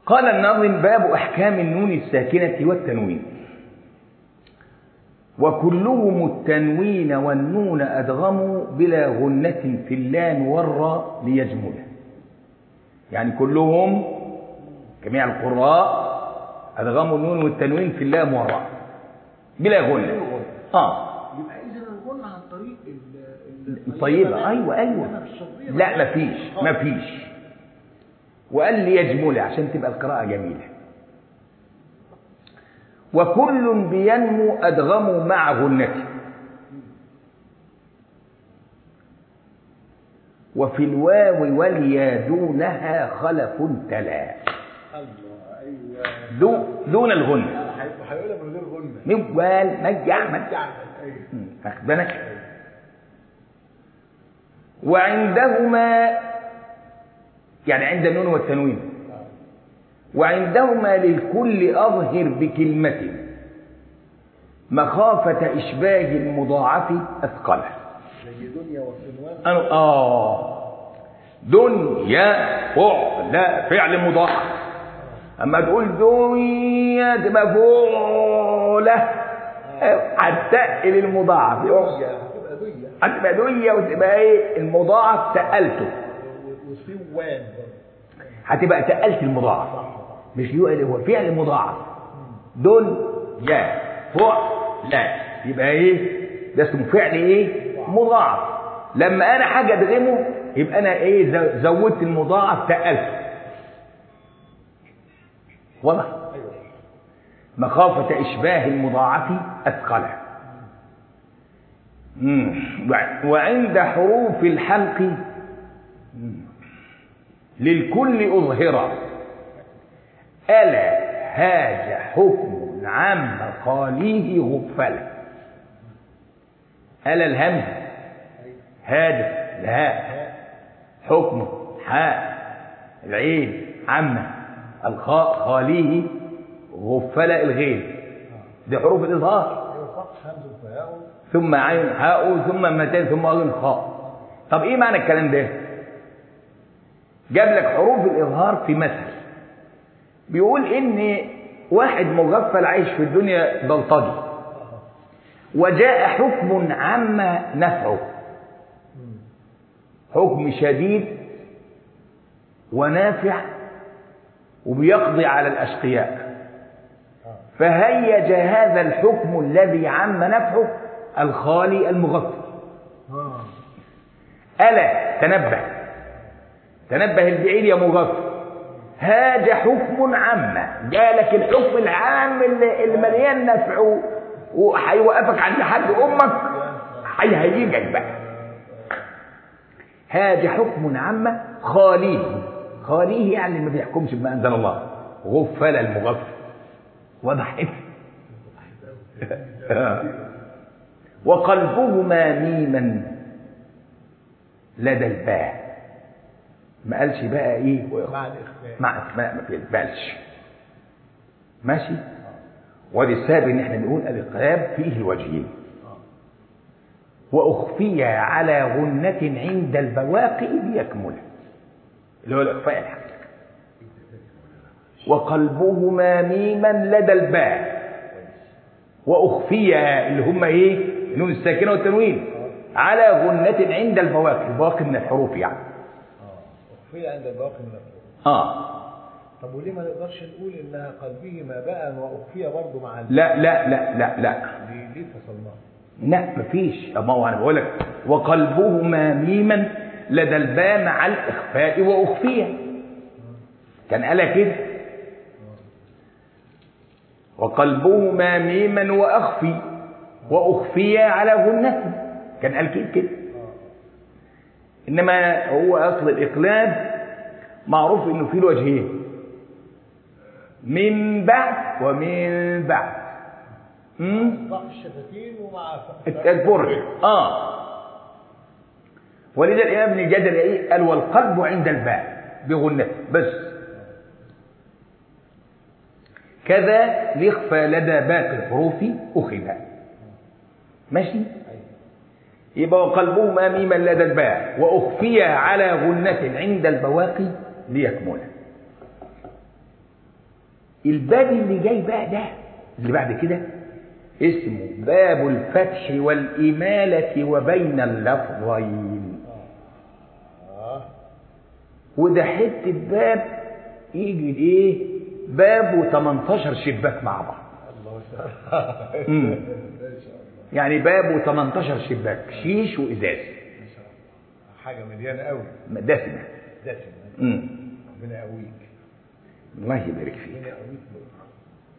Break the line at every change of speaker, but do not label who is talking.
قال الناظم باب أحكام النون الساكنة والتنوين وكلهم التنوين والنون أدغموا بلا غنة في اللام والراء ليجمله يعني كلهم جميع القراء أدغموا النون والتنوين في اللام والراء بلا غنة آه
يبقى اذا الغنى عن طريق ال- ال-
طيبة أيوة أيوة
إنما في الشرطية
لا مفيش مفيش وقال لي يجمل عشان تبقى القراءة جميلة وكل بينمو أدغم مع غنته وفي الواو واليا دونها خلف تلا
الله ايوه
دو دون الغنة
هيبقى هيقولها من غير غنى
موال مجع مجع
يعني ايوه
واخد بالك وعندهما يعني عند النون والتنوين وعندهما للكل أظهر بكلمة مخافة إشباه المضاعف أثقله
زي دنيا وصنوان
أنا آه دنيا فعل فعل مضاعف أما تقول دنيا تبقى فعلة هتقل المضاعف
دنيا هتبقى دنيا
هتبقى دنيا وتبقى ايه المضاعف تقلته
و- وصنوان برضه
هتبقى تقلت المضاعف مش يقل هو فعل مضاعف دون يا فوق لا يبقى ايه ده اسمه فعل ايه مضاعف لما انا حاجه ادغمه يبقى انا ايه ز- زودت المضاعف تقلته واضح
ايوه
مخافة إشباه المضاعف أثقله مم. وعند حروف الحلق مم. للكل أظهر ألا هاج حكم عم خاليه غفلة ألا الهمز هاج الهاء حكم حاء العين عم الخاء خاليه غفلة الغين دي حروف الإظهار
ايوه فتح همز وفاء
ثم عين هاء ثم متين ثم غين خاء طب ايه معنى الكلام ده جاب لك حروف الإظهار في مثل بيقول ان واحد مغفل عايش في الدنيا بلطجي وجاء حكم عم نفعه حكم شديد ونافع وبيقضي على الأشقياء فهيج هذا الحكم الذي عم نفعه الخالي المغفل
اه
ألا تنبه تنبه البعيد يا مغفل هاج حكم عام جالك الحكم العام اللي, اللي مليان نفع وهيوقفك عند حد امك هيهيجك بقى هاج حكم عام خاليه خاليه يعني ما بيحكمش بما انزل الله غفل المغفل وضحت وقلبهما ميما لدى الباء ما قالش بقى ايه
مع الاخفاء
مع اسماء ما بيقبلش ماشي وادي السبب ان احنا نقول الاقلاب فيه الوجهين واخفي على غنة عند البواقي ليكمله اللي هو الاخفاء الحقيقي وقلبهما ميما لدى الباء واخفي اللي هم ايه النون الساكنه والتنوين على غنة عند البواقي البواقي من الحروف يعني
اه اخفي عند الباقي من الحروف
اه
طب وليه ما نقدرش نقول انها قلبه ما بقى واخفي برضه مع ال-
لا لا لا لا لا
ليه ليه فصلناها؟
لا مفيش ما هو انا بقول لك وقلبهما ميما لدى الباء مع الاخفاء واخفيه كان قالها كده وقلبهما ميما واخفي واخفي على غنته كان قال كده كده انما هو اصل الاقلاب معروف انه فيه الوجهين من بعد ومن بعد امم
ضعف الشفتين ومع
البرج اه ولذا الامام ابن الجدل ايه قال والقلب عند الباء بغنته بس كذا ليخفى لدى باقي الحروف اخذ ماشي يبقى وقلبهما ميما لدى الباء واخفي على غنة عند البواقي ليكمل الباب اللي جاي بقى ده اللي بعد كده اسمه باب الفتح والإمالة وبين اللفظين
اه
وده حتة باب يجي ايه باب و18 شباك مع بعض
الله ما شاء الله
مم.
ما شاء الله
يعني باب و18 شباك شيش وإزاز
ما شاء الله حاجه مليانه قوي
دسمة
دسمه
مم.
ربنا يقويك
الله يبارك فيك
ربنا يقويك